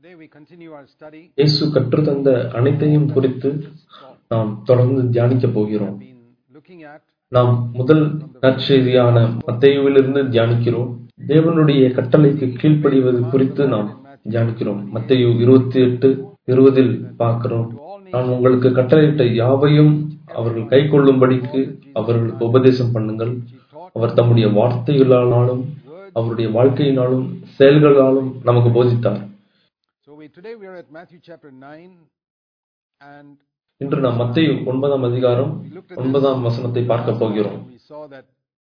Today we continue our study. இயேசு கற்றுத்தந்த அனைத்தையும் குறித்து நாம் தொடர்ந்து தியானிக்கப் போகிறோம் Been looking at நாம் முதல் நற்செய்தியான மத்தேயுவிலிருந்து தியானிக்கிறோம் தேவனுடைய கட்டளைக்கு கீழ்ப்படிவது குறித்து நாம் தியானிக்கிறோம் மத்தேயு இருபத்தி எட்டு இருபதில் பார்க்கிறோம் நான் உங்களுக்கு கட்டளையிட்ட யாவையும் அவர்கள் கை கொள்ளும்படிக்கு அவர்களுக்கு உபதேசம் பண்ணுங்கள் அவர் தம்முடைய வார்த்தைகளாலும் அவருடைய வாழ்க்கையினாலும் செயல்களாலும் நமக்கு போதித்தார் so we today we are at Matthew chapter 9 and இன்று நாம் மத்தேயு ஒன்பதாம் அதிகாரம் ஒன்பதாம் வசனத்தை பார்க்க போகிறோம் we saw that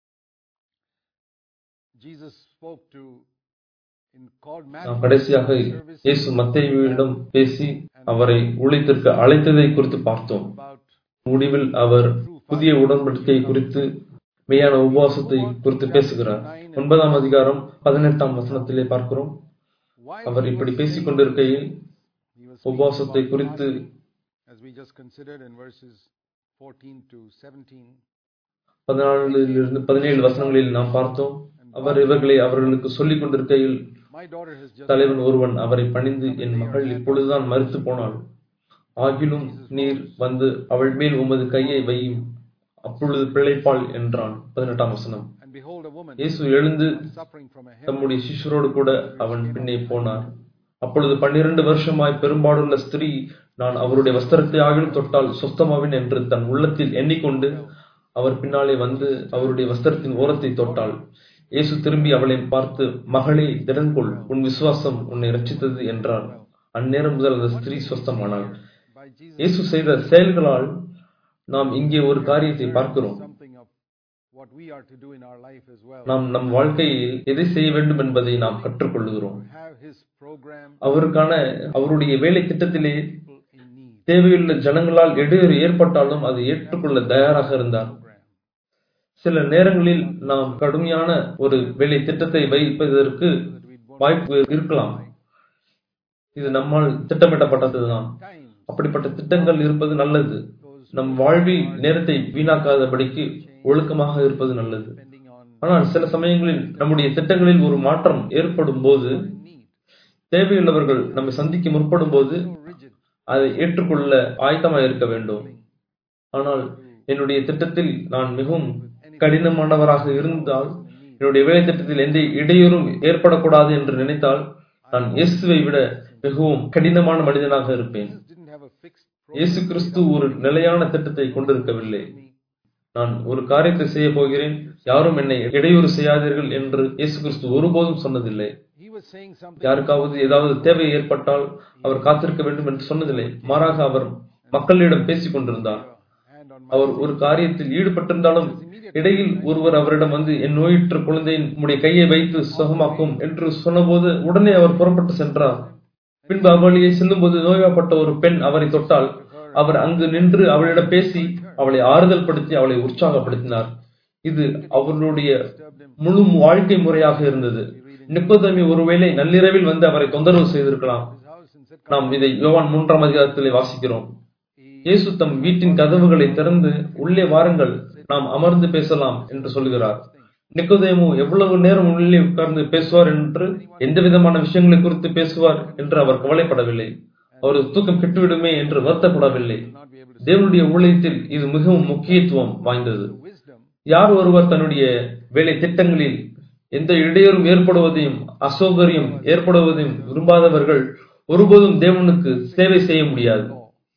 Jesus spoke to in called நாம் Matthew கடைசியாக இயேசு மத்தேயுவிடம் பேசி அவரை ஊழியத்திற்கு அழைத்ததை குறித்து பார்த்தோம் about முடிவில் அவர் புதிய உடன்படிக்கை குறித்து மெய்யான உபவாசத்தை குறித்து பேசுகிறார் ஒன்பதாம் அதிகாரம் பதினெட்டாம் வசனத்திலே பார்க்கிறோம் why அவர் இப்படி பேசிக் கொண்டிருக்கையில் he was உபவாசத்தை குறித்து as we just considered in verses 14 to 17 பதினாலிலிருந்து பதினேழு வசனங்களில் நாம் பார்த்தோம் அவர் இவர்களை அவர்களுக்கு சொல்லிக் கொண்டிருக்கையில் my daughter has just தலைவன் ஒருவன் அவரை பணிந்து என் மகள் இப்பொழுதுதான் மறித்து போனாள் ஆகிலும் நீர் வந்து அவள் மேல் உமது கையை வையும் அப்பொழுது பிழைப்பாள் என்றான் பதினெட்டாம் வசனம் and behold a woman இயேசு எழுந்து suffering from a hemorrhage தம்முடைய சிஷ்யரோடு கூட அவன் பின்னே போனார் அப்பொழுது பன்னிரண்டு வருஷமாய் பெரும்பாடுள்ள ஸ்திரீ நான் அவருடைய வஸ்திரத்தை ஆகிலும் தொட்டால் சொஸ்தமாவேன் என்று தன் உள்ளத்தில் எண்ணிக்கொண்டு அவர் பின்னாலே வந்து அவருடைய வஸ்திரத்தின் ஓரத்தை தொட்டாள் இயேசு திரும்பி அவளை பார்த்து மகளே திடன்கொள் உன் விசுவாசம் உன்னை ரட்சித்தது என்றார் அந்நேரம் முதல் அந்த ஸ்திரீ சொஸ்தமானாள் by Jesus இயேசு செய்த செயல்களால் நாம் இங்கே ஒரு காரியத்தை பார்க்கிறோம் something of what we are to do in our life as well நாம் நம் வாழ்க்கையில் எதை செய்ய வேண்டும் என்பதை நாம் கற்றுக்கொள்கிறோம் have his program அவருக்கான அவருடைய வேலை திட்டத்திலே people in need தேவையுள்ள ஜனங்களால் இடையூறு ஏற்பட்டாலும் அதை ஏற்றுக்கொள்ள தயாராக இருந்தார் program சில நேரங்களில் நாம் கடுமையான ஒரு வேலை திட்டத்தை வைப்பதற்கு வாய்ப்பு இருக்கலாம் இது நம்மால் திட்டமிட்டப்பட்டதுதான் time அப்படிப்பட்ட திட்டங்கள் இருப்பது நல்லது நம் வாழ்வில் நேரத்தை வீணாக்காதபடிக்கு ஒழுக்கமாக இருப்பது நல்லது depending on ஆனால் சில சமயங்களில் நம்முடைய திட்டங்களில் ஒரு மாற்றம் ஏற்படும் போது need தேவையுள்ளவர்கள் நம்மை சந்திக்க முற்படும் போது so rigid அதை ஏற்றுக்கொள்ள ஆயத்தமாக இருக்க வேண்டும் ஆனால் என்னுடைய திட்டத்தில் நான் மிகவும் கடினமானவராக இருந்தால் என்னுடைய வேலை திட்டத்தில் எந்த இடையூறும் ஏற்படக்கூடாது என்று நினைத்தால் நான் இயேசுவை விட மிகவும் கடினமான மனிதனாக இருப்பேன் Jesus didn't have a fixed இயேசு கிறிஸ்து ஒரு நிலையான திட்டத்தை கொண்டிருக்கவில்லை நான் ஒரு காரியத்தை செய்ய போகிறேன் யாரும் என்னை இடையூறு செய்யாதீர்கள் என்று இயேசு கிறிஸ்து ஒருபோதும் சொன்னதில்லை he was saying something யாருக்காவது ஏதாவது தேவை ஏற்பட்டால் அவர் காத்திருக்க வேண்டும் என்று சொன்னதில்லை மாறாக அவர் மக்களிடம் பேசிக் கொண்டிருந்தார் hand on அவர் ஒரு காரியத்தில் ஈடுபட்டிருந்தாலும் இடையில் ஒருவர் அவரிடம் வந்து என் நோயுற்ற குழந்தையின் உம்முடைய கையை வைத்து சுகமாக்கும் என்று சொன்னபோது உடனே அவர் புறப்பட்டு சென்றார் பின்பு அவ்வழியை செல்லும்போது நோய்வாப்பட்ட ஒரு பெண் அவரை தொட்டால் அவர் அங்கு நின்று அவளிடம் பேசி அவளை ஆறுதல் படுத்தி அவளை உற்சாகப்படுத்தினார் இது அவர்களுடைய முழு வாழ்க்கை முறையாக இருந்தது நிக்கோதமி ஒருவேளை நள்ளிரவில் வந்து அவரை தொந்தரவு செய்திருக்கலாம் his house and said நாம் இதை யோவான் மூன்றாம் அதிகாரத்திலே வாசிக்கிறோம் இயேசு தம் வீட்டின் கதவுகளை திறந்து உள்ளே வாருங்கள் நாம் அமர்ந்து பேசலாம் என்று சொல்கிறார் நிக்கோதேமு எவ்வளவு நேரம் உள்ளே உட்கார்ந்து பேசுவார் என்று எந்த விதமான விஷயங்களை குறித்து பேசுவார் என்று அவர் கவலைப்படவில்லை அவரது தூக்கம் கெட்டுவிடுமே என்று வருத்தப்படவில்லை not be able to தேவனுடைய ஊழியத்தில் இது மிகவும் முக்கியத்துவம் வாய்ந்தது wisdom யார் ஒருவர் தன்னுடைய வேலை திட்டங்களில் எந்த இடையூறும் ஏற்படுவதையும் அசௌகரியம் ஏற்படுவதையும் விரும்பாதவர்கள் ஒருபோதும் தேவனுக்கு சேவை செய்ய முடியாது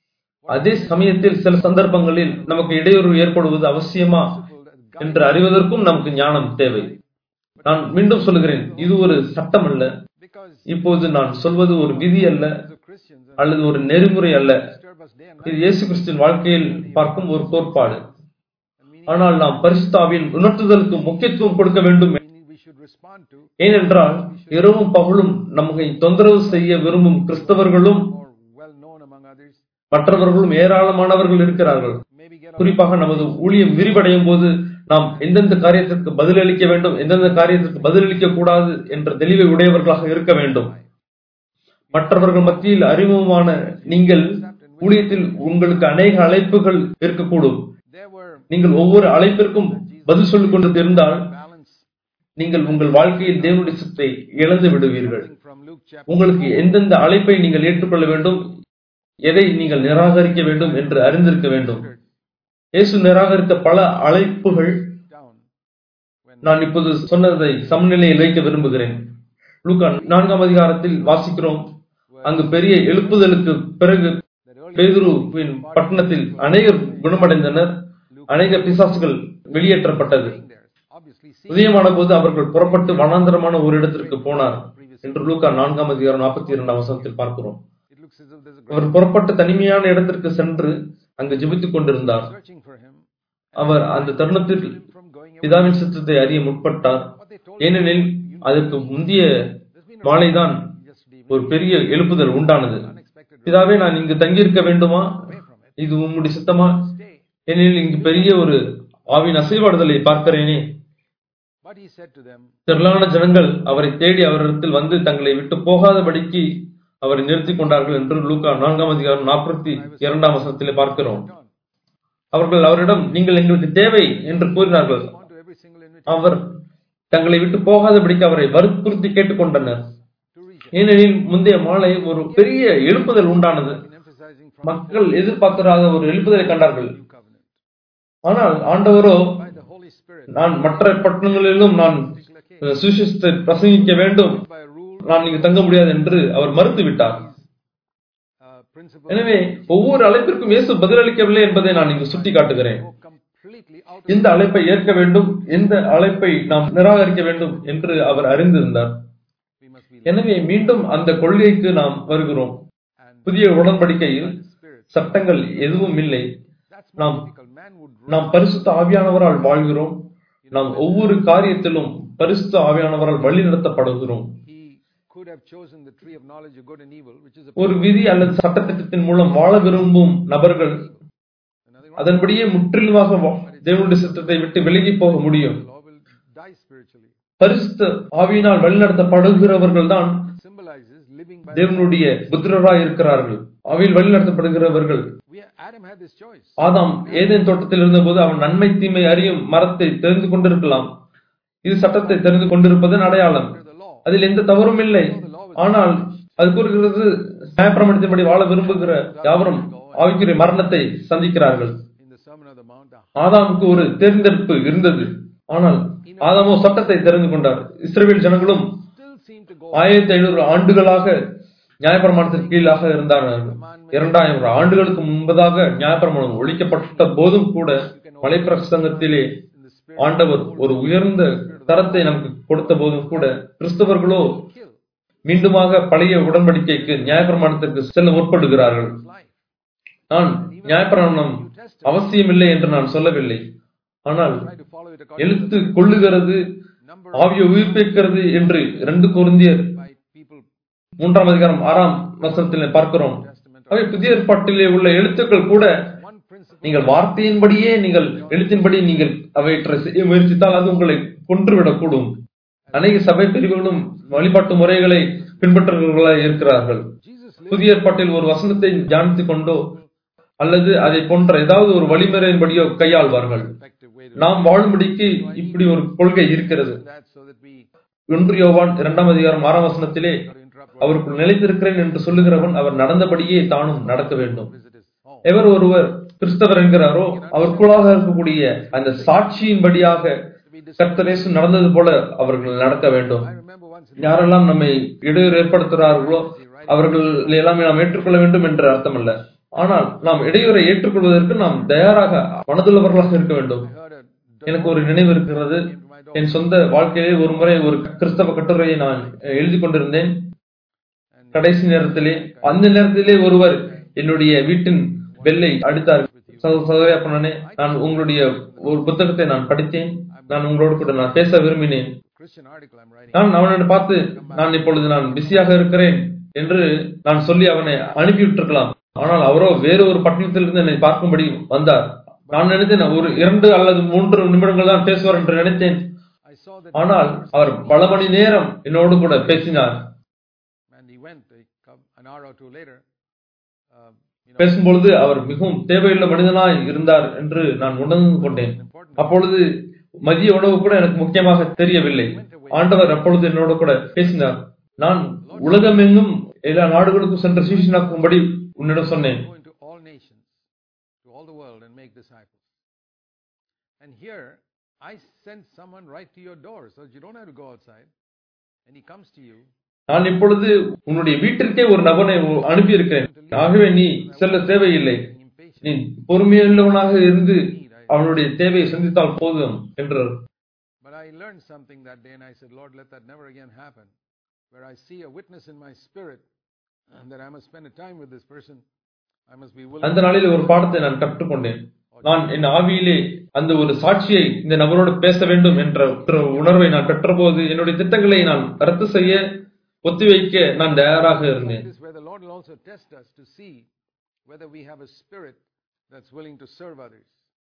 அதே சமயத்தில் சில சந்தர்ப்பங்களில் நமக்கு இடையூறு ஏற்படுவது அவசியமா என்று அறிவதற்கும் நமக்கு ஞானம் தேவை நான் மீண்டும் சொல்கிறேன் இது ஒரு சட்டம் அல்ல because இப்போது நான் சொல்வது ஒரு விதி அல்ல as a Christians and அல்லது ஒரு நெறிமுறை அல்ல disturb us day and இது இயேசு கிறிஸ்துவின் வாழ்க்கையில் பார்க்கும் ஒரு கோட்பாடு night meaning ஆனால் நாம் பரிசுத்தாவின் உணர்த்துதலுக்கு முக்கியத்துவம் கொடுக்க வேண்டும் meaning we should respond to ஏனென்றால் இரவும் பகலும் நம்மை தொந்தரவு செய்ய விரும்பும் கிறிஸ்தவர்களும் more well known among others மற்றவர்களும் ஏராளமானவர்கள் இருக்கிறார்கள் maybe get குறிப்பாக நமது ஊழியம் விரிவடையும் போது நாம் எந்தெந்த காரியத்திற்கு பதிலளிக்க வேண்டும் எந்தெந்த காரியத்திற்கு பதிலளிக்க கூடாது என்ற தெளிவை உடையவர்களாக இருக்க வேண்டும் மற்றவர்கள் மத்தியில் அறிமுகமான நீங்கள் ஊழியத்தில் உங்களுக்கு அநேக அழைப்புகள் இருக்கக்கூடும் there were நீங்கள் ஒவ்வொரு அழைப்பிற்கும் பதில் சொல்லிக் கொண்டு இருந்தால் balance நீங்கள் உங்கள் வாழ்க்கையில் தேவனுடைய சித்தை இழந்து விடுவீர்கள் from from Luke chapter உங்களுக்கு எந்தெந்த அழைப்பை நீங்கள் ஏற்றுக்கொள்ள வேண்டும் எதை நீங்கள் நிராகரிக்க வேண்டும் என்று அறிந்திருக்க வேண்டும் இயேசு நிராகரித்த பல அழைப்புகள் down when நான் இப்போது சொன்னதை சமநிலையில் வைக்க விரும்புகிறேன் லூக்கா நான்காம் அதிகாரத்தில் வாசிக்கிறோம் அங்கு பெரிய எழுப்புதலுக்கு பிறகு that early பேதுருவின் பட்டணத்தில் அநேகர் குணமடைந்தனர் அநேக பிசாசுகள் வெளியேற்றப்பட்டது being there, obviously seeing உதயமான போது அவர்கள் புறப்பட்டு வனாந்தரமான ஒரு இடத்திற்கு போனார் என்று லூக்கா நான்காம் அதிகாரம் நாற்பத்தி இரண்டாம் வசனத்தில் பார்க்கிறோம் it looks as if there's a great அவர் புறப்பட்டு தனிமையான இடத்திற்கு சென்று அங்கு ஜெபித்துக் கொண்டிருந்தார் searching for him அவர் அந்த தருணத்தில் him from going away. பிதாவின் சித்தத்தை அறிய முற்பட்டார் What they told ஏனெனில் அதற்கு முந்தைய there's been a மாலைதான் yesterday ஒரு பெரிய எழுப்புதல் உண்டானது unexpected பிதாவே நான் இங்கு தங்கியிருக்க வேண்டுமா away from it. இது உம்முடைய சித்தமா Stay. ஏனெனில் இங்கு பெரிய ஒரு Aavin அசைவாடுதலை பார்க்கிறேனே But he said to them, திரளான ஜனங்கள் அவரை தேடி அவரிடத்தில் வந்து தங்களை விட்டு போகாதபடிக்கு அவரை நிறுத்திக் கொண்டார்கள் என்று லூக்கா நான்காம் அதிகாரம் நாற்பத்தி இரண்டாம் வசனத்திலே பார்க்கிறோம் John, அவர்கள் அவரிடம் நீங்கள் எங்களுக்கு தேவை என்று கூறினார்கள் respond to every single invitation அவர் தங்களை விட்டு போகாதபடிக்கு அவரை வற்புறுத்தி கேட்டுக்கொண்டனர் to reach him. ஏனெனில் முந்தைய மாலை ஒரு பெரிய எழுப்புதல் உண்டானது Been emphasizing from மக்கள் எதிர்பார்த்திராத ஒரு எழுப்புதலை கண்டார்கள் new covenant. ஆனால் ஆண்டவரோ By the Holy Spirit, நான் மற்ற பட்டணங்களிலும் நான் particular case, சுவிசேஷத்தை பிரசங்கிக்க வேண்டும் by a rule, நான் இங்கு தங்க முடியாது என்று அவர் மறுத்து விட்டார் uh, principle, எனவே ஒவ்வொரு அழைப்பிற்கும் இயேசு பதிலளிக்கவில்லை என்பதை நான் இங்கு சுட்டி காட்டுகிறேன் go completely out of எந்த அழைப்பை ஏற்க வேண்டும் எந்த அழைப்பை நாம் நிராகரிக்க வேண்டும் என்று அவர் அறிந்திருந்தார் we must be எனவே மீண்டும் அந்த கொள்கைக்கு நாம் வருகிறோம் and புதிய உடன்படிக்கையில் the Spirit. சட்டங்கள் எதுவும் இல்லை That's நாம் more difficult. Man would நாம் பரிசுத்த ஆவியானவரால் வாழ்கிறோம் நாம் ஒவ்வொரு காரியத்திலும் பரிசுத்த ஆவியானவரால் வழி நடத்தப்படுகிறோம் he could have chosen the tree of knowledge of good and evil, which is a ஒரு விதி அல்லது சட்டத்திட்டத்தின் மூலம் வாழ விரும்பும் நபர்கள் another அதன்படியே முற்றிலுமாக வா- தேவனுடைய சித்தத்தை விட்டு விலகி போக முடியும் the law will die spiritually. பரிசுத்த ஆவியினால் வழிநடத்தப்படுகிறவர்கள் தான் It symbolizes living by தேவனுடைய புத்திரராய் இருக்கிறார்கள் ஆவியில் வழிநடத்தப்படுகிறவர்கள் we Adam had this choice. Adam Eden தோட்டத்தில் இருந்தபோது அவன் நன்மை தீமை அறியும் மரத்தை தெரிந்து கொண்டிருக்கலாம் இது சட்டத்தை தெரிந்து கொண்டிருப்பதன் அடையாளம் Under the law, அதில் எந்த தவறும் இல்லை ஆனால் அது கூறுகிறது நியாயப்பிரமாணத்தின்படி வாழ விரும்புகிற யாவரும் ஆவிக்குரிய மரணத்தை சந்திக்கிறார்கள் in the Sermon on the Mount, the ஆதாமுக்கு ஒரு தேர்ந்தெடுப்பு இருந்தது ஆனால் ஆதாமோ சட்டத்தை தெரிந்து கொண்டார் இஸ்ரேல் ஜனங்களும் still seem to go ஆயிரத்தி ஐநூறு ஆண்டுகளாக நியாயப்பிரமாணத்திற்கு கீழாக இருந்தார்கள் இரண்டாயிரம் ஆண்டுகளுக்கு முன்பதாக நியாயப்பிரமாணம் ஒழிக்கப்பட்ட போதும் கூட மலைப்பிரசங்கத்திலே in the spirit ஆண்டவர் ஒரு உயர்ந்த தரத்தை நமக்கு கொடுத்த போதும் கூட கிறிஸ்தவர்களோ kill மீண்டுமாக பழைய உடன்படிக்கைக்கு நியாயப்பிரமாணத்திற்கு செல்ல முற்படுகிறார்கள் his life. நான் நியாயப்பிரமாணம் அவசியமில்லை என்று நான் சொல்லவில்லை ஆனால் Try to follow it according எழுத்து கொள்ளுகிறது number ஆவியை உயிர்ப்பிக்கிறது என்று ரெண்டு குருந்தியர் by people மூன்றாம் அதிகாரம் ஆறாம் வசனத்தில் பார்க்கிறோம் Testament. அவை புதிய ஏற்பாட்டிலே உள்ள எழுத்துக்கள் கூட One principle நீங்கள் வார்த்தையின்படியே நீங்கள் எழுத்தின்படி நீங்கள் அவற்றை செய்ய முயற்சித்தால் அது உங்களை கொன்றுவிடக்கூடும் அநேக சபை பிரிவுகளும் வழிபாட்டு முறைகளை பின்பற்றுபவர்களாய் இருக்கிறார்கள் Jesus lived புதிய ஏற்பாட்டில் ஒரு வசனத்தை தியானித்துக் கொண்டோ அல்லது அதை போன்ற ஏதாவது ஒரு வழிமுறையின்படியோ கையாள்வார்கள் effective way to நாம் வாழும்படிக்கு இப்படி ஒரு கொள்கை இருக்கிறது do that so that we ஒன்று யோவான் இரண்டாம் அதிகாரம் ஆறாம் வசனத்திலே got to interrupt அவருக்குள் நிலைத்திருக்கிறேன் என்று சொல்லுகிறவன் அவர் நடந்தபடியே தானும் நடக்க வேண்டும் visit his home. எவர் ஒருவர் கிறிஸ்தவர் என்கிறாரோ அவருக்குள்ளாக இருக்கக்கூடிய அந்த சாட்சியின்படியாக கர்த்தரேசு நடந்தது போல அவர்கள் நடக்க வேண்டும் I remember once in யாரெல்லாம் நம்மை இடையூறு ஏற்படுத்துகிறார்களோ அவர்கள் எல்லாமே நாம் ஏற்றுக்கொள்ள வேண்டும் என்ற அர்த்தமல்ல ஆனால் நாம் இடையூறை ஏற்றுக்கொள்வதற்கு நாம் தயாராக மனதுள்ளவர்களாக இருக்க வேண்டும் I heard a எனக்கு ஒரு நினைவு இருக்கிறது என் சொந்த வாழ்க்கையிலே ஒரு முறை ஒரு கிறிஸ்தவ கட்டுரையை நான் எழுதி கொண்டிருந்தேன் கடைசி நேரத்திலே அந்த நேரத்திலே ஒருவர் என்னுடைய வீட்டின் பெல்லை அடித்தார் சகோ- சகோதரி அப்பனே நான் உங்களுடைய ஒரு புத்தகத்தை நான் படித்தேன் நான் உங்களோடு கூட நான் பேச விரும்பினேன் Christian article I'm writing. நான் அவனை பார்த்து நான் இப்பொழுது நான் பிஸியாக இருக்கிறேன் என்று நான் சொல்லி அவனை அனுப்பி விட்டிருக்கலாம் ஆனால் அவரோ வேறு ஒரு பட்டணத்திலிருந்து என்னை பார்க்கும்படி வந்தார் நான் நினைத்தேன் ஒரு இரண்டு அல்லது மூன்று நிமிடங்கள் தான் பேசுவார் என்று நினைத்தேன் I saw that ஆனால் அவர் பல மணி நேரம் என்னோடு கூட பேசினார் and he went a cou- an hour or two later. Um, you know, பேசும்பொழுது அவர் மிகவும் தேவையுள்ள மனிதனாய் இருந்தார் என்று நான் உணர்ந்து கொண்டேன் important. அப்பொழுது மதிய உணவு கூட எனக்கு முக்கியமாக தெரியவில்லை ஆண்டவர் அப்பொழுது என்னோடு கூட பேசினார் நான் உலகமெங்கும் எல்லா நாடுகளுக்கும் சென்ற சீஷனாக்கும்படி உன்னிடம் சொன்னேன் Go into all nations, to all the world, and make disciples. And here, I sent someone right to your door, so that you don't have to go outside. And he comes to you. நான் இப்பொழுது உன்னுடைய வீட்டிற்கே ஒரு நபனை அனுப்பி இருக்கிறேன் ஆகவே நீ செல்ல தேவையில்லை Getting impatient. நீ பொறுமையுள்ளவனாக இருந்து அவனுடைய தேவையை சந்தித்தால் போதும் என்றார் But I learned something that day, and I said, Lord, let that never again happen. Where I see a witness in my spirit and that I must spend a time with this person, I must be willing. அந்த நாளில் ஒரு பாடத்தை நான் கற்றுக்கொண்டேன் நான் என் ஆவியிலே அந்த ஒரு சாட்சியை இந்த நபரோடு பேச வேண்டும் என்ற ஒரு உணர்வை நான் பெற்றபோது என்னுடைய திட்டங்களை நான் ரத்து செய்ய ஒத்திவைக்க நான் தயாராக இருந்தேன் This is where the Lord will also test us to see whether we have a spirit that's willing to serve others,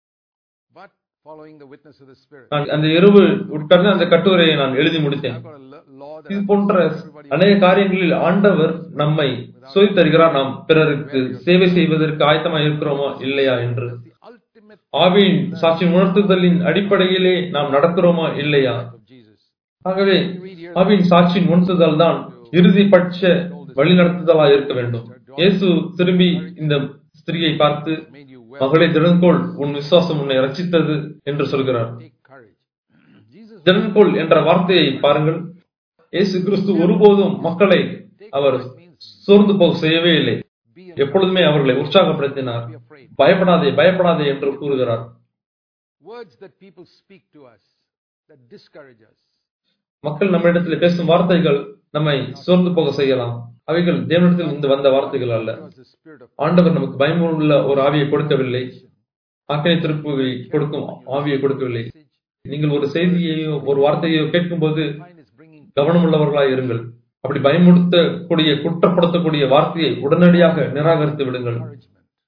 but following the witness of the Spirit. நான் அந்த இரவு உட்கார்ந்து அந்த கட்டுரையை நான் எழுதி முடித்தேன் I've got a lo- law that இது I போன்ற everybody அநேக காரியங்களில் ஆண்டவர் நம்மை சொல்லித் தருகிறார் நாம் பிறருக்கு சேவை செய்வதற்கு ஆயத்தமாக இருக்கிறோமா இல்லையா என்று That's the ultimate ஆவியின் சாட்சி உணர்த்துதலின் அடிப்படையிலே நாம் நடக்கிறோமா இல்லையா of Jesus. ஆகவே ஆவியின் சாட்சியின் உணர்த்துதல் தான் இறுதிப்பட்ச வழிநடத்துதலா இருக்க வேண்டும் இயேசு திரும்பி இந்த ஸ்திரியை பார்த்து Made you well. மகளே திடன்கோள் உன் விசுவாசம் உன்னை ரட்சித்தது என்று சொல்கிறார் Take courage. Jesus திடன்கோள் என்ற வார்த்தையை பாருங்கள் இயேசு கிறிஸ்து ஒருபோதும் மக்களை அவர் சோர்ந்து போக செய்யவே இல்லை be எப்பொழுதுமே அவர்களை உற்சாகப்படுத்தினார் be afraid. பயப்படாதே பயப்படாதே என்று கூறுகிறார் Words that people speak to us that discourage us. மக்கள் நம்மிடத்தில் பேசும் வார்த்தைகள் நம்மை சோர்ந்து போக செய்யலாம் அவைகள் தேவனிடத்தில் இருந்து வந்த வார்த்தைகள் அல்ல Because the spirit of ஆண்டவர் நமக்கு பயமுள்ள ஒரு ஆவியை கொடுக்கவில்லை ஆக்கினை திருப்புவை கொடுக்கும் ஆவியை கொடுக்கவில்லை நீங்கள் ஒரு செய்தியையோ ஒரு வார்த்தையோ கேட்கும்போது mind is bringing கவனமுள்ளவர்களாய் இருங்கள் அப்படி பயமுறுத்தக்கூடிய குற்றப்படுத்தக்கூடிய வார்த்தையை உடனடியாக நிராகரித்து விடுங்கள் encouragement,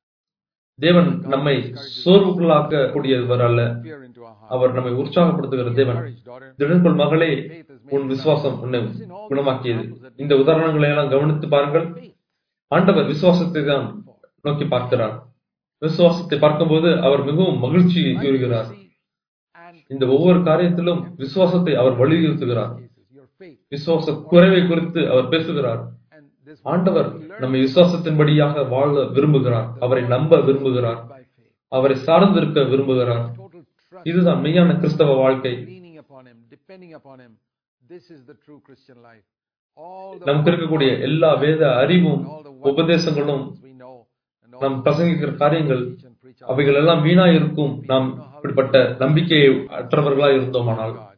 தேவன் நம்மை சோர்வுக்குள்ளாக்க கூடியவர் அல்ல fear into our heart. அவர் நம்மை உற்சாகப்படுத்துகிற தேவன் Courage, daughter. திடன்கொள் மகளே உன் விசுவாசம் உன்னை குணமாக்கியது இந்த உதாரணங்களை எல்லாம் கவனித்து பாருங்கள் ஆண்டவர் விசுவாசத்தை தான் நோக்கி பார்க்கிறார் விசுவாசத்தை பார்க்கும்போது அவர் மிகவும் மகிழ்ச்சி கூறுகிறார் See, and இந்த ஒவ்வொரு காரியத்திலும் விசுவாசத்தை அவர் வலியுறுத்துகிறார் cases, your faith. விசுவாச குறைவை குறித்து அவர் பேசுகிறார் And this ஆண்டவர் நம்மை விசுவாசத்தின்படியாக வாழ விரும்புகிறார் அவரை நம்ப விரும்புகிறார் by faith. அவரை சார்ந்திருக்க விரும்புகிறார் Total trust, இதுதான் மெய்யான கிறிஸ்தவ வாழ்க்கை leaning upon Him, depending upon Him. This is the true Christian life. All the நமக்கு இருக்கக்கூடிய எல்லா வேத அறிவும் all the உபதேசங்களும் we know, and all நாம் பிரசங்கிக்கிற காரியங்கள் teach and preach அவைகள் எல்லாம் வீணா இருக்கும் நாம் இப்படிப்பட்ட நம்பிக்கையை அற்றவர்களா இருந்தோமானால் God.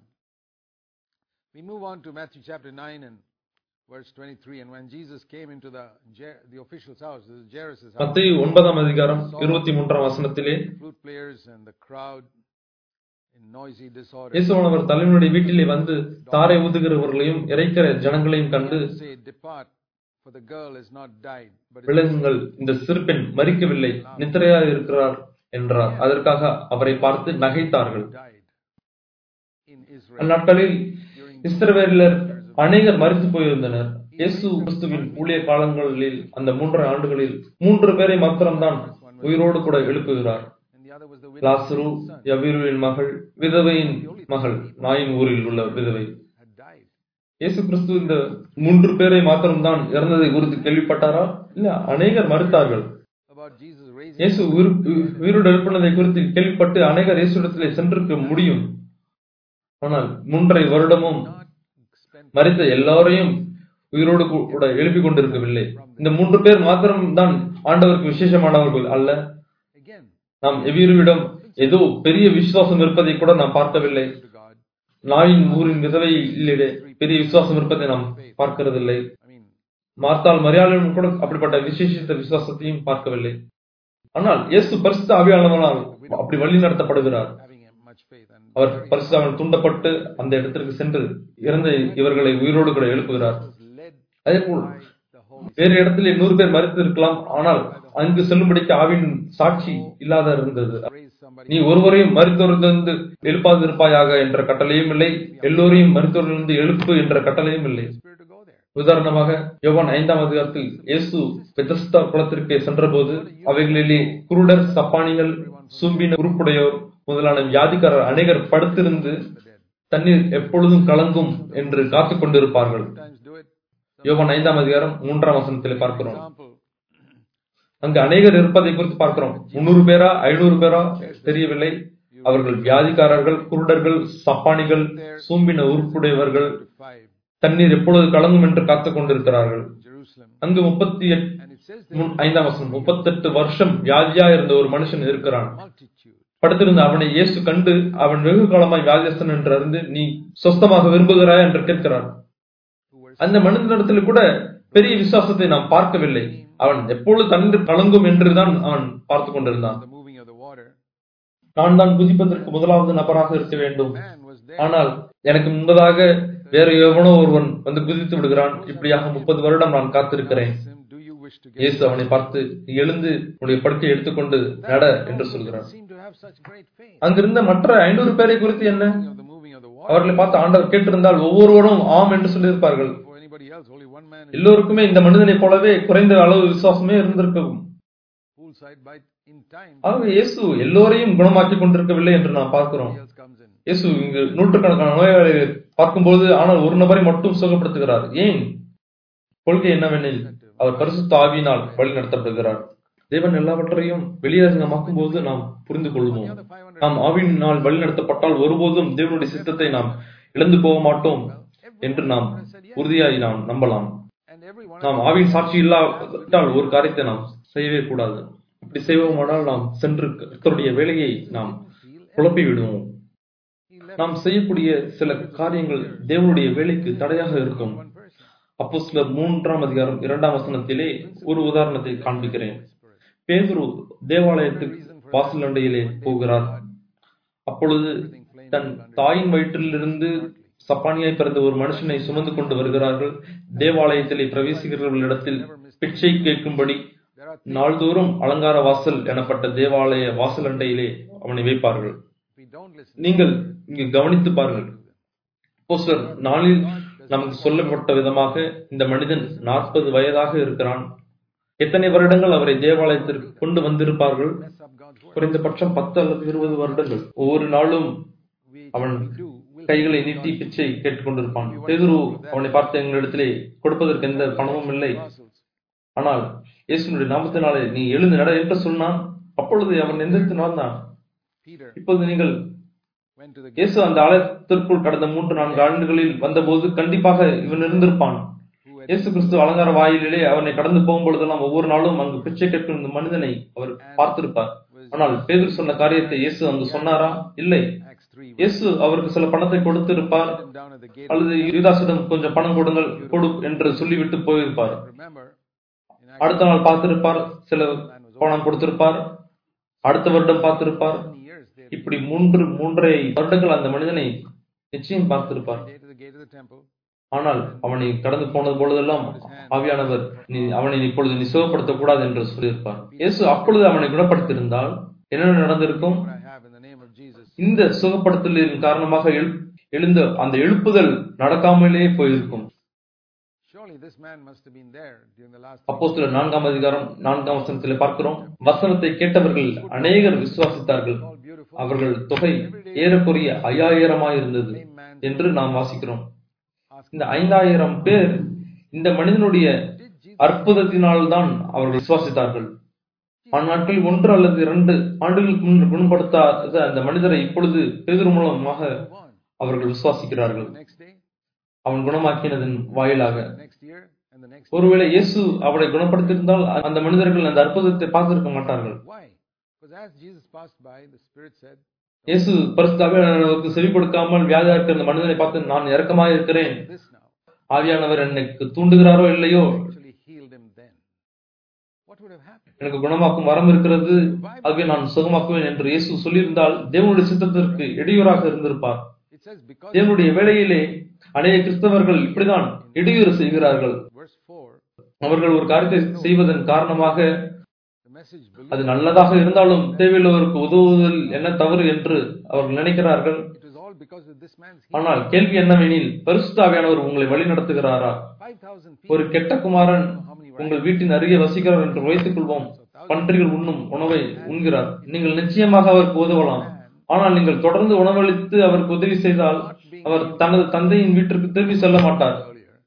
We move on to Matthew chapter 9 and verse 23. And when Jesus came into the, Jer- the official's house, this is Jairus' house, மத்திய ஒன்பதாம் அதிகாரம் இருபத்தி மூன்றாம் வசனத்திலே the flute players and the crowd in noisy disorder. இயேசுவானவர் தலைவனுடைய வீட்டிலே வந்து தாரை ஊதுகிறவர்களையும் இறைக்கிற ஜனங்களையும் கண்டு say, Depart, for the girl has not died, but is விலங்குங்கள் இந்த சிறுபெண் மறிக்கவில்லை நித்திரையா இருக்கிறார் என்றார் அதற்காக அவரை பார்த்து நகைத்தார்கள் died in Israel. அந்நாட்களில் During இஸ்ரவேலர் அநேகர் மறித்து போயிருந்தனர் இயேசு கிறிஸ்துவின் ஊழிய காலங்களில் அந்த மூன்று ஆண்டுகளில் மூன்று பேரை மாத்திரம்தான் உயிரோடு கூட எழுப்புகிறார் and the other was the widow லாசரு யவீருவின் மகள் விதவையின் மகள் நாயின் ஊரில் உள்ள விதவை had died. இயேசு கிறிஸ்து இந்த மூன்று பேரை மாத்திரம்தான் இறந்ததை குறித்து கேள்விப்பட்டாரா இல்ல அநேகர் மறுத்தார்கள் About Jesus raising இயேசு உயிர் உயிரோடு எழுப்பினதை குறித்து கேள்விப்பட்டு அநேகர் இயேசுடத்திலே சென்றிருக்க முடியும் ஆனால் மூன்றை வருடமும் not spent மறித்த எல்லாரையும் உயிரோடு கூ- கூட எழுப்பிக் கொண்டிருக்கவில்லை இந்த மூன்று பேர் மாத்திரம்தான் ஆண்டவருக்கு விசேஷமானவர்கள் அல்ல again நாம் எவ்வீருவிடம் ஏதோ பெரிய விசுவாசம் இருப்பதை கூட நாம் பார்க்கவில்லை to God. நாயின் ஊரின் விதவையிலே பெரிய விசுவாசம் இருப்பதை நாம் பார்க்கிறதில்லை I mean, மார்த்தால் மரியாதையும் கூட அப்படிப்பட்ட விசேஷித்த விசுவாசத்தையும் பார்க்கவில்லை ஆனால் இயேசு பரிசுத்த ஆவியானவனால் அப்படி வழி நடத்தப்படுகிறார் having a much faith and அவர் பரிசுத்தாவின் தூண்டப்பட்டு அந்த இடத்திற்கு சென்று இறந்த இவர்களை உயிரோடு கூட எழுப்புகிறார் was led அதே போல் by the Holy வேறு இடத்துல நூறு பேர் மறித்து இருக்கலாம் ஆனால் அங்கு செல்லும்படிக்கு ஆவின் சாட்சி இல்லாத இருந்தது Spirit. Raise somebody. நீ ஒருவரையும் மருத்துவரிலிருந்து எழுப்பாதிருப்பாயாக என்ற கட்டளையும் இல்லை எல்லோரையும் மருத்துவரிலிருந்து எழுப்பு என்ற கட்டளையும் இல்லை Spirit to go there. உதாரணமாக யோவான் ஐந்தாம் அதிகாரத்தில் இயேசு பெதஸ்தா குளத்திற்கு சென்றபோது அவைகளிலே குருடர் சப்பானிகள் சும்பின உருப்புடையோர் முதலான வியாதிக்காரர் அநேகர் படுத்திருந்து The dead. தண்ணீர் எப்பொழுதும் கலங்கும் என்று காத்துக் கொண்டிருப்பார்கள் Sometimes do it. யோவான் ஐந்தாம் அதிகாரம் மூன்றாம் வசனத்திலே For பார்க்கிறோம் example, அங்கு அநேகர் இருப்பதை குறித்து பார்க்கிறோம் முன்னூறு பேரா ஐநூறு பேரா தெரியவில்லை அவர்கள் வியாதிக்காரர்கள் குருடர்கள் சப்பானிகள் சூம்பின உறுப்புடையவர்கள் to five தண்ணீர் எப்பொழுது கலங்கும் என்று காத்துக் கொண்டிருக்கிறார்கள் in Jerusalem. அங்கு முப்பத்தி எட்டு And it says there ஐந்தாம் வசனம் முப்பத்தெட்டு வருஷம் வியாதியா இருந்த ஒரு மனுஷன் இருக்கிறான் multitude. படுத்திருந்த அவனை இயேசு கண்டு அவன் வெகு காலமாய் வியாதியஸ்தன் என்று அறிந்து நீ சொஸ்தமாக விரும்புகிறாய் என்று கேட்கிறான் who were அந்த மனிதனிடத்தில் கூட பெரிய விசுவாசத்தை நாம் பார்க்கவில்லை அவன் எப்பொழுது தண்ணீர் கலங்கும் என்றுதான் அவன் பார்த்து கொண்டிருந்தான் the moving of the water. நான் தான் குதிப்பதற்கு முதலாவது நபராக இருக்க வேண்டும் Man was there. ஆனால் எனக்கு முன்பதாக வேற எவனோ ஒருவன் வந்து குதித்து விடுகிறான் இப்படியாக முப்பது வருடம் நான் காத்திருக்கிறேன் Asked him, Do you wish to get இயேசு அவனை பார்த்து "நீ எழுந்து உன்னுடைய படுக்கையை எடுத்துக்கொண்டு நட என்று சொல்கிறார் seem to have such great faith? அங்கிருந்த மற்ற ஐநூறு பேரை குறித்து என்ன Thinking of the moving of the water. அவர்களை பார்த்து ஆண்டவர் கேட்டிருந்தால் ஒவ்வொருவரும் ஆம் என்று சொல்லியிருப்பார்கள் For anybody else, only one man in எல்லோருக்குமே இந்த மனிதனைப் போலவே குறைந்த அளவு விசுவாசமே இருந்திருக்கும் poolside by in time. ஆகவே இயேசு எல்லோரையும் குணமாக்கி கொண்டிருக்கவில்லை என்று நாம் பார்க்கிறோம் Somebody else comes in. இயேசு இங்கு நூற்றுக்கணக்கான நோயாளிகளை பார்க்கும்போது ஆனால் ஒரு நபரை மட்டும் சுகப்படுத்துகிறார் ஏன் கொள்கை என்னவெனில் அவர் பரிசுத்த ஆவியினால் வழி நடத்தப்படுகிறார் தேவன் எல்லாவற்றையும் வெளியரங்கமாக்கும் போது நாம் புரிந்து கொள்வோம் The 500 நாம் ஆவியினால் வழி நடத்தப்பட்டால் ஒருபோதும் தேவனுடைய சித்தத்தை நாம் இழந்து போக மாட்டோம் என்று நாம் உறுதியாய் நாம் நம்பலாம் and everyone நாம் ஆவியின் சாட்சி இல்லாவிட்டால் ஒரு காரியத்தை நாம் செய்யவே கூடாது அப்படி செய்வோமானால் நாம் சென்று கர்த்தருடைய வேலையை நாம் குழப்பி விடுவோம் he left நாம் செய்யக்கூடிய சில காரியங்கள் தேவனுடைய வேலைக்கு தடையாக இருக்கும் one person. அப்போ சிலர் மூன்றாம் அதிகாரம் இரண்டாம் வசனத்திலே ஒரு உதாரணத்தை காண்பிக்கிறேன் பேதுரு தேவாலயத்துக்கு வாசல் அண்டையிலே போகிறார் அப்பொழுது தன் தாயின் வயிற்றிலிருந்து சப்பானியாய் பிறந்த ஒரு மனுஷனை சுமந்து கொண்டு வருகிறார்கள் தேவாலயத்திலே பிரவேசிக்கிறவர்களிடத்தில் பிச்சை கேட்கும்படி There are நாள்தோறும் அலங்கார வாசல் எனப்பட்ட தேவாலய வாசல் அண்டையிலே அவனை வைப்பார்கள் if we don't listen, நீங்கள் இங்கு கவனித்து பாருங்கள் அப்போஸ்தலர் நாளில் நமக்கு சொல்லப்பட்ட விதமாக இந்த மனிதன் நாற்பது வயதாக இருக்கிறான் எத்தனை வருடங்கள் அவரை தேவாலயத்திற்கு கொண்டு வந்திருப்பார்கள் mess up God's word. குறைந்தபட்சம் பத்து அல்லது இருபது வருடங்கள் ஒவ்வொரு நாளும் We, அவன் we do. We'll கைகளை நீட்டி பிச்சை கேட்டுக்கொண்டிருப்பான் பேதுரு அவனை பார்த்து எங்களிடத்திலே கொடுப்பதற்கு எந்த பணமும் இல்லை apostles. ஆனால் இயேசுனுடைய நாமத்தினாலே நீ எழுந்து நட என்று சொன்னான் அப்பொழுது அவன் எந்திரித்து நடந்தான் Peter இப்போது நீங்கள் went to the gate. இயேசு அந்த ஆலயத்திற்குள் கடந்த மூன்று நான்கு ஆண்டுகளில் வந்தபோது கண்டிப்பாக இவன் இருந்திருப்பான் Who had இயேசு கிறிஸ்து அலங்கார வாயிலே அவனை கடந்து போகும் பொழுதெல்லாம் ஒவ்வொரு நாளும் அங்கு பிச்சை கேட்கும் இந்த மனிதனை அவர் பார்த்திருப்பார் ஆனால் பேதுரு சொன்ன காரியத்தை இயேசு அங்கு சொன்னாரா இல்லை Acts 3 இயேசு அவருக்கு சில பணத்தை கொடுத்திருப்பார் him down at the gate. அல்லது யுதாசிடம் கொஞ்சம் பணம் கொடுங்கள் கொடு என்று சொல்லிவிட்டு போயிருப்பார் Remember, in Acts அடுத்த நாள் பார்த்திருப்பார் சில பணம் கொடுத்திருப்பார் அடுத்த வருடம் பார்த்திருப்பார் 7 years, they இப்படி மூன்று மூன்றரை வருடங்கள் அந்த மனிதனை நிச்சயம் பார்த்திருப்பார் day to the gate of the temple. ஆனால் அவனை கடந்து போனது பொழுதெல்லாம் ஆவியானவர் நீ அவனை இப்பொழுது நீ சுகப்படுத்தக் கூடாது என்று சொல்லியிருப்பார் இயேசு அப்பொழுது அவனை குணப்படுத்தியிருந்தால் என்ன நடந்திருக்கும் What I have in the name of Jesus. இந்த சுகப்படுத்தலின் காரணமாக எழு- எழுந்த அந்த எழுப்புதல் நடக்காமலே போயிருக்கும் Surely this man must have been there during the last. அப்போ சில நான்காம் அதிகாரம் நான்காம் வசனத்திலே பார்க்கிறோம் வசனத்தை கேட்டவர்கள் அநேகர் விசுவாசித்தார்கள் all beautiful. அவர்கள் தொகை ஏறக்குறைய ஐயாயிரமாய் இருந்தது என்று நாம் வாசிக்கிறோம் Ask இந்த ஐந்தாயிரம் பேர் இந்த மனிதனுடைய did Jesus அற்புதத்தினால்தான் அவர்கள் விசுவாசித்தார்கள் அந்நாட்களில் ஒன்று அல்லது இரண்டு ஆண்டுகளுக்கு முன் குணப்படுத்தாத அந்த மனிதரை இப்பொழுது பேதுரு மூலமாக move on? அவர்கள் விசுவாசிக்கிறார்கள் The next day, அவன் குணமாக்கினதன் வாயிலாக the next year, and the next. ஒருவேளை இயேசு அவரை குணப்படுத்தியிருந்தால் அந்த மனிதர்கள் அந்த அற்புதத்தை பார்த்திருக்க மாட்டார்கள் Why? Because as Jesus passed by, the Spirit said, இயேசு பரிசுத்தாவியானவருக்கு செவி கொடுக்காமல் வியாதியா இருக்கிற அந்த மனிதனை பார்த்து நான் இரக்கமாக இருக்கிறேன் This now ஆவியானவர் எனக்கு தூண்டுகிறாரோ இல்லையோ actually healed him then. What would have happened? எனக்கு குணமாக்கும் வரம் இருக்கிறது ஆகவே நான் சுகமாக்குவேன் என்று இயேசு சொல்லியிருந்தால் தேவனுடைய சித்தத்திற்கு இடையூறாக இருந்திருப்பார் It says, because தேவனுடைய வேளையிலே அநேக கிறிஸ்தவர்கள் இப்படிதான் இடையூறு செய்கிறார்கள் verse 4, அவர்கள் ஒரு காரியத்தை செய்வதன் காரணமாக the message அது believed. நல்லதாக இருந்தாலும் தேவையுள்ளவருக்கு உதவுவதில் என்ன தவறு என்று அவர்கள் நினைக்கிறார்கள் It was all because of this man's ஆனால் கேள்வி என்னவெனில் பரிசுத்தாவியானவர் உங்களை வழி நடத்துகிறாரா 5,000 ஒரு people. கெட்ட குமாரன் உங்கள் வீட்டின் அருகே வசிக்கிறார் என்று வைத்துக் கொள்வோம் பன்றிகள் உண்ணும் உணவை உண்கிறார் நீங்கள் நிச்சயமாக அவருக்கு உதவலாம் ஆனால் நீங்கள் தொடர்ந்து உணவளித்து அவருக்கு உதவி செய்தால் அவர் தனது தந்தையின் வீட்டிற்கு திரும்பி செல்ல மாட்டார் earlier.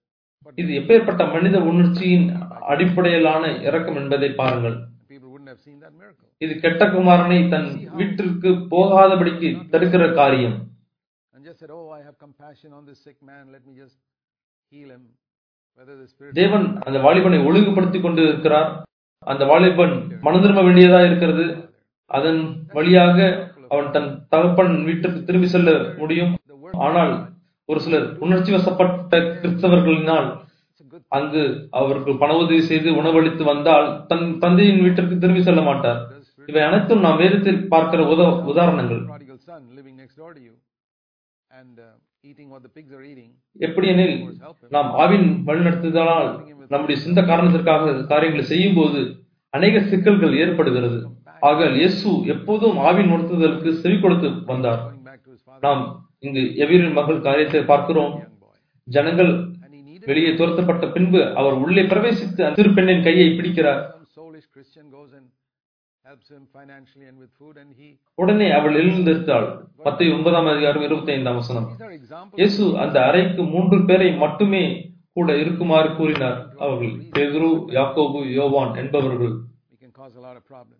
But இது எப்பேற்பட்ட மனித உணர்ச்சியின் அடிப்படையிலான இரக்கம் என்பதை பாருங்கள் people wouldn't have seen that miracle. இது கெட்ட குமாரனை தன் வீட்டிற்கு போகாதபடிக்கு தடுக்கிற காரியம் And just said, Oh, I have compassion on this sick man, let me just heal him. Whether the Spirit தேவன் அந்த வாலிபனை ஒழுங்குபடுத்தி கொண்டு இருக்கிறார் அந்த வாலிபன் மனம் திரும்ப வேண்டியதா இருக்கிறது அதன் வழியாக அவன் தன் தகப்பன் வீட்டுக்கு திரும்பி செல்ல முடியும் the word ஆனால் ஒரு சிலர் உணர்ச்சி வசப்பட்ட கிறிஸ்தவர்களினால் it's a good அங்கு அவருக்கு பண உதவி செய்து உணவளித்து வந்தால் தன் தந்தையின் வீட்டிற்கு திரும்பி செல்ல மாட்டார் does Spirit இவை அனைத்தும் நாம் வேதத்தில் பார்க்கிற உத உதாரணங்கள் prodigal son living next door to you and uh, eating what the pigs are eating, எப்படியெனில் of course help him. நாம் ஆவின் வழிநடத்துதலால் நம்முடைய சொந்த காரணத்திற்காக காரியங்களை செய்யும் போது அநேக சிக்கல்கள் ஏற்படுகிறது ஆக இயேசு எப்போதும் ஆவின் உணர்த்துதலுக்கு செவி கொடுத்து வந்தார் Going back to his father, நாம் இங்கு எவீரின் மகள் காரியத்தை பார்க்கிறோம் young boy. ஜனங்கள் And he needed வெளியே துரத்தப்பட்ட பின்பு அவர் உள்ளே பிரவேசித்து அந்த சிறு பெண்ணின் கையை பிடிக்கிறார் some soulish Christian goes and helps him financially and with food, and he. உடனே அவள் எழுந்திருத்தாள் பத்து ஒன்பதாம் அதிகாரம் இருபத்தி ஐந்தாம் வசனம் These are examples. இயேசு அந்த அறைக்கு மூன்று பேரை மட்டுமே கூட இருக்குமாறு கூறினார் அவர்கள் பேதுரு யாக்கோபு யோவான் என்பவர்கள் We can cause a lot of problems.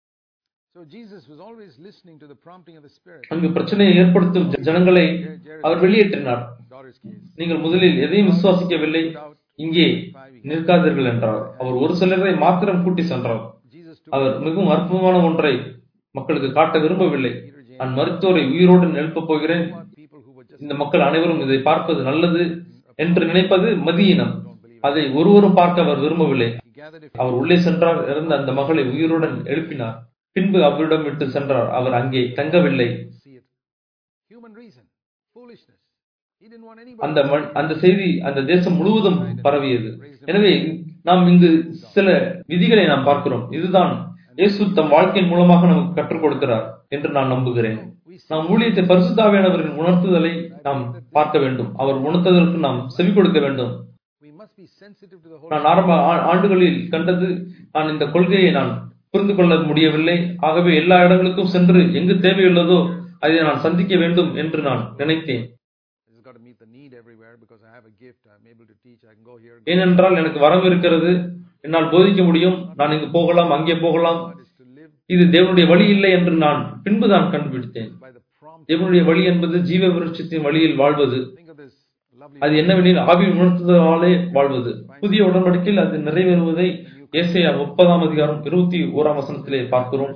So Jesus was always listening to the prompting of the Spirit. அங்கு பிரச்சனையை ஏற்படுத்தும் ஜ- ஜனங்களை அவர் வெளியேற்றினார் Daughter's case. நீங்கள் முதலில் எதையும் விசுவாசிக்கவில்லை இங்கே நிற்காதீர்கள் என்றார் அவர் ஒரு சிலரை மாத்திரம் கூட்டி சென்றார் Jesus took அவர் மிகவும் அற்புதமான ஒன்றை மக்களுக்கு காட்ட விரும்பவில்லை Peter, James, நான் மருத்துவரை உயிரோடு எழுப்பப் போகிறேன் who are people who were just இந்த மக்கள் அனைவரும் இதை பார்ப்பது நல்லது என்று நினைப்பது மதியினம் அதை ஒருவரும் பார்க்க அவர் விரும்பவில்லை he gathered a அவர் உள்ளே சென்றார் இறந்த அந்த மகளை உயிருடன் எழுப்பினார் பின்பு அவரிடம் விட்டு சென்றார் அவர் அங்கே தங்கவில்லை see it. Human reason, foolishness. He didn't want அந்த anybody. மண்- அந்த செய்தி அந்த தேசம் முழுவதும் பரவியது எனவே நாம் இங்கு சில விதிகளை நாம் பார்க்கிறோம் இதுதான் இயேசு தம் வாழ்க்கையின் மூலமாக நமக்கு கற்றுக் கொடுக்கிறார் என்று நான் நம்புகிறேன் We see நாம் ஊழியத்தை பரிசுத்தாவியானவரின் உணர்த்துதலை நாம் பார்க்க வேண்டும் அவர் உணர்த்துதலுக்கு நாம் செவி கொடுக்க வேண்டும் we must be sensitive to the Holy நான் ஆரம்ப ஆ- ஆண்டுகளில் கண்டது நான் இந்த கொள்கையை நான் புரிந்து கொள்ள முடியவில்லை ஆகவே எல்லா இடங்களுக்கும் சென்று எங்கு தேவையுள்ளதோ அதை நான் சந்திக்க வேண்டும் என்று நான் நினைத்தேன் Spirit. It's got to meet the need everywhere because I have a gift. I'm able to teach. I can go here. ஏனென்றால் எனக்கு வரம் இருக்கிறது என்னால் போதிக்க முடியும் நான் இங்கு போகலாம் அங்கே போகலாம் God is to live இது தேவனுடைய வழி இல்லை என்று நான் பின்பு தான் கண்டுபிடித்தேன் by the prompt. தேவனுடைய வழி என்பது ஜீவ விருட்சத்தின் வழியில் வாழ்வது Think of this lovely. அது என்னவெனில் ஆவி உணர்த்துதலாலே வாழ்வது புதிய உடன்படிக்கையில் அது நிறைவேறுவதை ஏசையா முப்பதாம் அதிகாரம் இருபத்தி ஓராம் வசனத்திலே பார்க்கிறோம்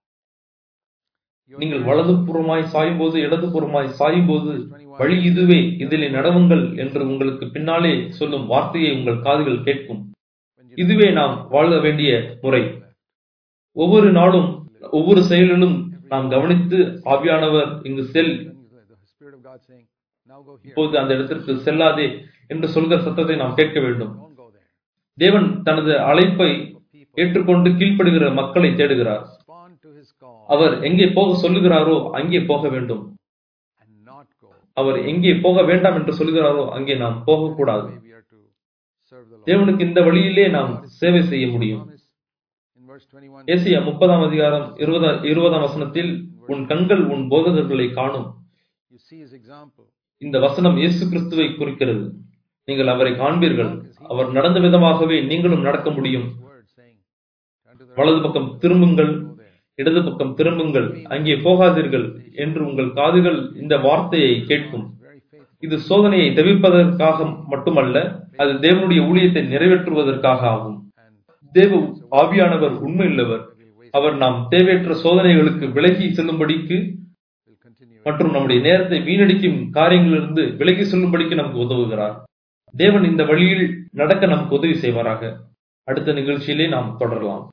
நீங்கள் வலதுபுறமாய் சாயும்போது இடதுபுறமாய் சாயும்போது வழி இதுவே இதிலே நடவுங்கள் என்று உங்களுக்கு பின்னாலே சொல்லும் வார்த்தையை உங்கள் காதுகள் கேட்கும் இதுவே நாம் வாழ வேண்டிய முறை ஒவ்வொரு நாளும் ஒவ்வொரு செயலிலும் நாம் கவனித்து ஆவியானவர் இங்கு செல் The Spirit of God saying, now go here. இப்போது அந்த இடத்திற்கு செல்லாதே என்று சொல்கிற சத்தத்தை நாம் கேட்க வேண்டும் Don't go there. தேவன் தனது அழைப்பை ஏற்றுக்கொண்டு கீழ்ப்படுகிற மக்களை தேடுகிறார் Respond to his call அவர் எங்கே போக சொல்லுகிறாரோ அங்கே போக வேண்டும் and not go. அவர் எங்கே போக வேண்டாம் என்று சொல்லுகிறாரோ அங்கே நாம் போகக்கூடாது Way we are to serve the Lord. தேவனுக்கு இந்த வழியிலே நாம் சேவை செய்ய முடியும் Promise in verse 21. ஏசியா முப்பதாம் அதிகாரம் இருபதா இருபதாம் வசனத்தில் உன் கண்கள் உன் போதகர்களை காணும் You see his example. இந்த வசனம் இயேசு கிறிஸ்துவை குறிக்கிறது நீங்கள் அவரை காண்பீர்கள் அவர் நடந்த விதமாகவே நீங்களும் நடக்க முடியும் His word saying, turn to the வலது பக்கம் திரும்புங்கள் go there. இடது பக்கம் திரும்புங்கள் அங்கே போகாதீர்கள் என்று உங்கள் காதுகள் இந்த வார்த்தையை கேட்கும் It's very faithful. இது சோதனையை தவிர்ப்பதற்காக மட்டுமல்ல அது தேவனுடைய ஊழியத்தை நிறைவேற்றுவதற்காக ஆகும் And தேவ ஆவியானவர் உண்மையுள்ளவர் we waste அவர் நாம் தேவையற்ற சோதனைகளுக்கு விலகி செல்லும்படிக்கு will continue. மற்றும் நம்முடைய நேரத்தை வீணடிக்கும் காரியங்களிலிருந்து விலகி செல்லும்படிக்கு நமக்கு உதவுகிறார் தேவன் இந்த வழியில் நடக்க நமக்கு உதவி செய்வாராக அடுத்த நிகழ்ச்சியிலே நாம் தொடரலாம்